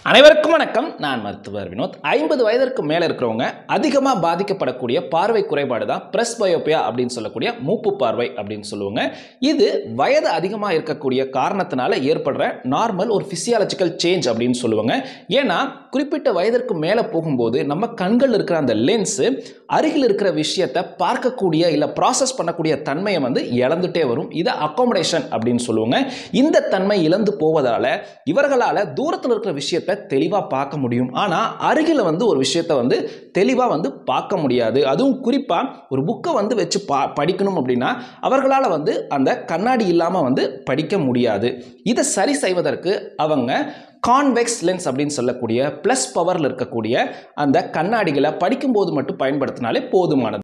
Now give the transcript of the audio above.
அனைவருக்கும் வணக்கம் நான் மருத்துவர் வினோத் ஐம்பது வயதிற்கு மேலே இருக்கிறவங்க அதிகமாக பாதிக்கப்படக்கூடிய பார்வை குறைபாடு தான் பிரஸ் பயோபியா அப்படின்னு சொல்லக்கூடிய மூப்பு பார்வை அப்படின்னு சொல்லுவாங்க இது வயது அதிகமாக இருக்கக்கூடிய காரணத்தினால ஏற்படுற நார்மல் ஒரு ஃபிசியாலஜிக்கல் சேஞ்ச் அப்படின்னு சொல்லுவாங்க ஏன்னா குறிப்பிட்ட வயதிற்கு மேலே போகும்போது நம்ம கண்கள் இருக்கிற அந்த லென்ஸு அருகில் இருக்கிற விஷயத்தை பார்க்கக்கூடிய இல்லை ப்ராசஸ் பண்ணக்கூடிய தன்மையை வந்து இழந்துட்டே வரும் இதை அக்காமடேஷன் அப்படின்னு சொல்லுவாங்க இந்த தன்மை இழந்து போவதால் இவர்களால் தூரத்தில் இருக்கிற விஷயத்தை தெளிவாக பார்க்க முடியும் ஆனால் அருகில் வந்து ஒரு விஷயத்தை வந்து தெளிவாக வந்து பார்க்க முடியாது அதுவும் குறிப்பாக ஒரு புக்கை வந்து வச்சு பா படிக்கணும் அப்படின்னா அவர்களால் வந்து அந்த கண்ணாடி இல்லாமல் வந்து படிக்க முடியாது இதை சரி செய்வதற்கு அவங்க கான்வெக்ஸ் லென்ஸ் அப்படின்னு சொல்லக்கூடிய ப்ளஸ் பவரில் இருக்கக்கூடிய அந்த கண்ணாடிகளை படிக்கும்போது மட்டும் பயன்படுத்தினாலே போதுமானது